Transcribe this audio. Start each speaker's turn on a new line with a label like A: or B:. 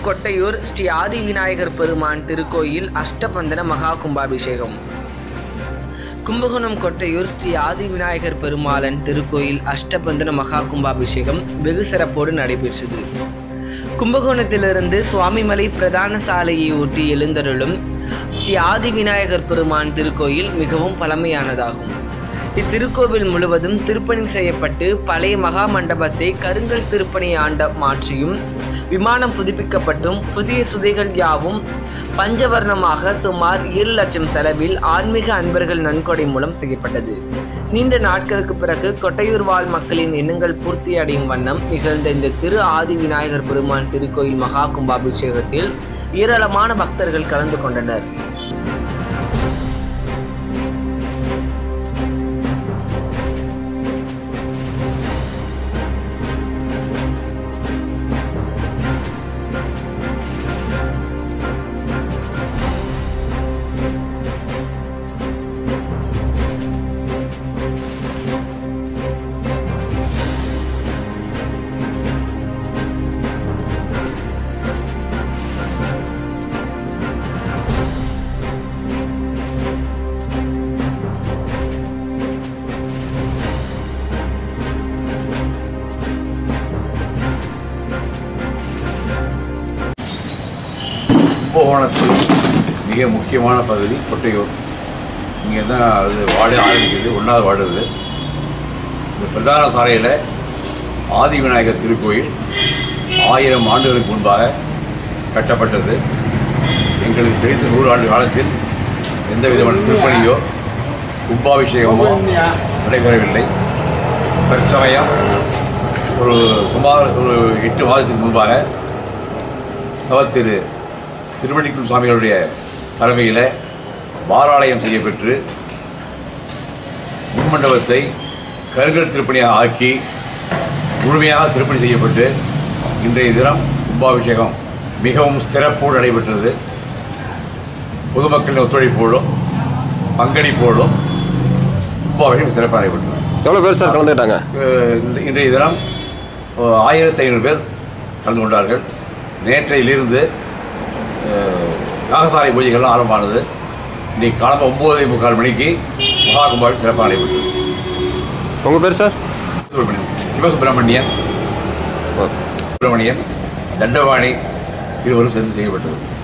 A: கொட்டையூர் ஸ்ரீ ஆதி விநாயகர் பெருமான் திருக்கோயில் அஷ்டபந்தன மகா கும்பாபிஷேகம் கும்பகோணம் கொட்டையூர் ஸ்ரீ ஆதி விநாயகர் பெருமாளன் திருக்கோயில் அஷ்டபந்தன மகா கும்பாபிஷேகம் வெகு சிறப்போடு நடைபெற்றது கும்பகோணத்திலிருந்து சுவாமிமலை பிரதான சாலையை ஒட்டி எழுந்தருளும் ஸ்ரீ ஆதி விநாயகர் பெருமான் திருக்கோயில் மிகவும் பழமையானதாகும் இத்திருக்கோவில் முழுவதும் திருப்பணி செய்யப்பட்டு பழைய மகா மண்டபத்தை கருங்கல் திருப்பணி ஆண்ட மாற்றியும் விமானம் புதுப்பிக்கப்பட்டும் புதிய சுதைகள் யாவும் பஞ்சவர்ணமாக சுமார் ஏழு லட்சம் செலவில் ஆன்மீக அன்பர்கள் நன்கொடை மூலம் செய்யப்பட்டது நீண்ட நாட்களுக்கு பிறகு கொட்டையூர் வாழ் மக்களின் எண்ணங்கள் பூர்த்தி அடையும் வண்ணம் நிகழ்ந்த இந்த திரு ஆதி விநாயகர் பெருமான் திருக்கோயில் மகா கும்பாபிஷேகத்தில் ஏராளமான பக்தர்கள் கலந்து கொண்டனர்
B: கும்பகோணத்தில் மிக முக்கியமான பகுதி கொட்டையூர் இங்கே தான் அது வார்டு ஆரம்பிக்குது ஒன்றாவது வார்டு இது இந்த பிரதான சாலையில் ஆதி விநாயகர் திருக்கோயில் ஆயிரம் ஆண்டுகளுக்கு முன்பாக கட்டப்பட்டது எங்களுக்கு தெரிந்த நூறு ஆண்டு காலத்தில் எந்த விதமான திருப்பணியோ கும்பாபிஷேகமோ நடைபெறவில்லை தற்சமயம் ஒரு சுமார் ஒரு எட்டு மாதத்துக்கு முன்பாக தவத்திரு திருமணிக்கும் சுவாமிகளுடைய தலைமையில் வாராலயம் செய்யப்பெற்று முன்மண்டபத்தை கருங்கல் திருப்பணியாக ஆக்கி முழுமையாக திருப்பணி செய்யப்பட்டு இன்றைய தினம் கும்பாபிஷேகம் மிகவும் சிறப்போடு நடைபெற்றது பொதுமக்களின் ஒத்துழைப்போடும் பங்களிப்போடும் கும்பாபிஷேகம் சிறப்பாக நடைபெற்றது
C: எவ்வளோ பேர் சார் கலந்துக்கிட்டாங்க
B: அஹ் இந்த இன்றைய தினம் ஆயிரத்தி ஐநூறு பேர் கலந்து கொண்டார்கள் நேற்றையிலிருந்து அஹ், யாகசாலை பூஜைகள்லாம் ஆரம்பமானது இன்றைக்கு காலம் ஒம்பது முக்கால் மணிக்கு மகா கும்பாபிஷேகம் சிறப்பாக நடைபெற்றது
C: உங்கள் பேர் சார்
B: சுப்பிரமணியன் சிவசுப்பிரமணியன்
C: ஓ
B: சுப்பிரமணியன் தண்டபாணி இருவரும் சேர்ந்து செய்யப்பட்டது